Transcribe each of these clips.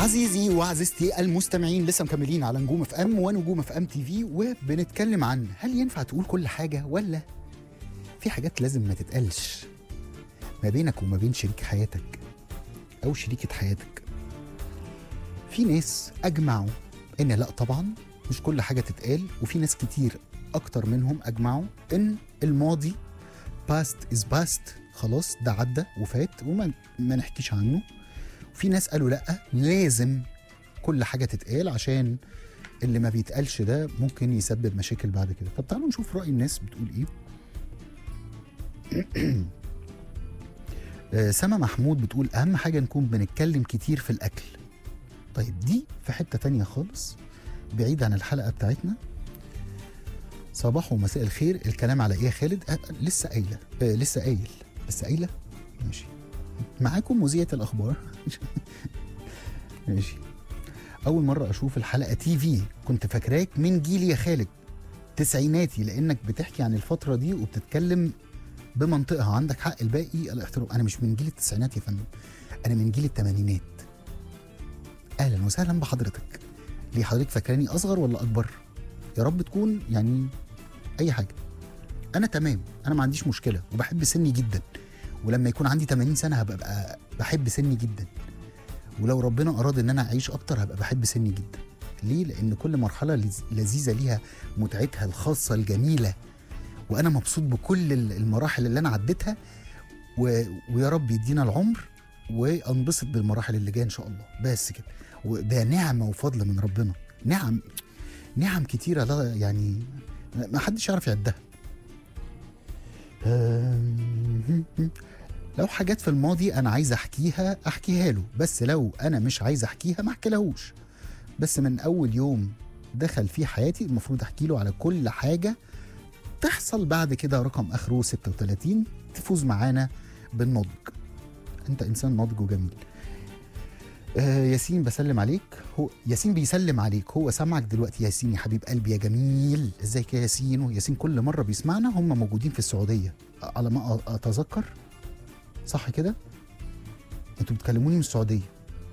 عزيزي وعزيزتي المستمعين لسه مكملين على نجوم اف ام ونجوم اف ام تي في وبنتكلم عن هل ينفع تقول كل حاجه ولا في حاجات لازم ما تتقالش ما بينك وما بين شريك حياتك او شريكه حياتك في ناس اجمعوا ان لا طبعا مش كل حاجه تتقال وفي ناس كتير اكتر منهم اجمعوا ان الماضي باست از باست خلاص ده عدى وفات وما ما نحكيش عنه في ناس قالوا لا لازم كل حاجه تتقال عشان اللي ما بيتقالش ده ممكن يسبب مشاكل بعد كده طب تعالوا نشوف راي الناس بتقول ايه آه، سما محمود بتقول اهم حاجه نكون بنتكلم كتير في الاكل طيب دي في حته تانية خالص بعيد عن الحلقه بتاعتنا صباح ومساء الخير الكلام على ايه يا خالد آه لسه قايله آه لسه قايل لسه قايله ماشي معاكم مذيعة الأخبار ماشي أول مرة أشوف الحلقة تي في كنت فاكراك من جيلي يا خالد تسعيناتي لأنك بتحكي عن الفترة دي وبتتكلم بمنطقها عندك حق الباقي الاحترام أنا مش من جيل التسعينات يا فندم أنا من جيل الثمانينات أهلا وسهلا بحضرتك ليه حضرتك فاكراني أصغر ولا أكبر يا رب تكون يعني أي حاجة أنا تمام أنا ما عنديش مشكلة وبحب سني جدا ولما يكون عندي 80 سنه هبقى بقى بحب سني جدا ولو ربنا اراد ان انا اعيش اكتر هبقى بحب سني جدا ليه لان كل مرحله لز- لذيذه ليها متعتها الخاصه الجميله وانا مبسوط بكل ال- المراحل اللي انا عديتها و... ويا رب يدينا العمر وانبسط بالمراحل اللي جايه ان شاء الله بس كده وده نعمه وفضل من ربنا نعم نعم كتيره لا يعني ما حدش يعرف يعدها أم- لو حاجات في الماضي انا عايز احكيها احكيها له بس لو انا مش عايز احكيها ما احكيلهوش بس من اول يوم دخل في حياتي المفروض احكي له على كل حاجه تحصل بعد كده رقم اخره 36 تفوز معانا بالنضج انت انسان ناضج وجميل آه ياسين بسلم عليك هو ياسين بيسلم عليك هو سامعك دلوقتي ياسين يا حبيب قلبي يا جميل ازيك يا ياسين وياسين كل مره بيسمعنا هم موجودين في السعوديه على ما أ- اتذكر صح كده انتوا بتكلموني من السعوديه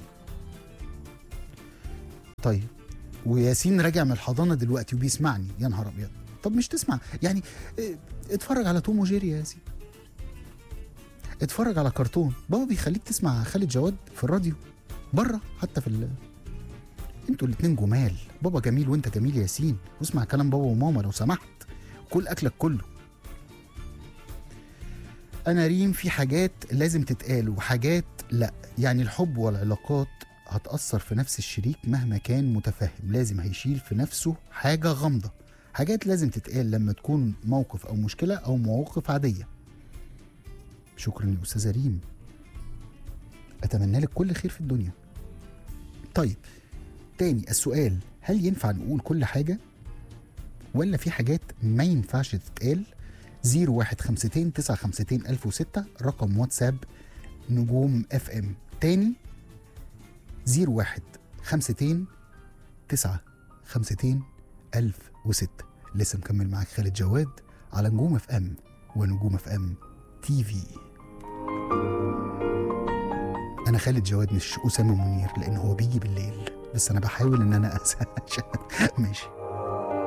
طيب وياسين راجع من الحضانه دلوقتي وبيسمعني يا نهار ابيض طب مش تسمع يعني اه، اتفرج على توم وجيري يا ياسين اتفرج على كرتون بابا بيخليك تسمع خالد جواد في الراديو بره حتى في ال انتوا الاتنين جمال بابا جميل وانت جميل يا ياسين واسمع كلام بابا وماما لو سمحت كل اكلك كله انا ريم في حاجات لازم تتقال وحاجات لا يعني الحب والعلاقات هتأثر في نفس الشريك مهما كان متفهم لازم هيشيل في نفسه حاجة غامضة حاجات لازم تتقال لما تكون موقف أو مشكلة أو مواقف عادية شكرا يا أستاذة ريم أتمنى لك كل خير في الدنيا طيب تاني السؤال هل ينفع نقول كل حاجة ولا في حاجات ما ينفعش تتقال 0152 952 1006 رقم واتساب نجوم اف ام تاني 01 52 9 52 1006 لسه مكمل معاك خالد جواد على نجوم اف ام ونجوم اف ام تي في انا خالد جواد مش اسامه منير لان هو بيجي بالليل بس انا بحاول ان انا أس... ماشي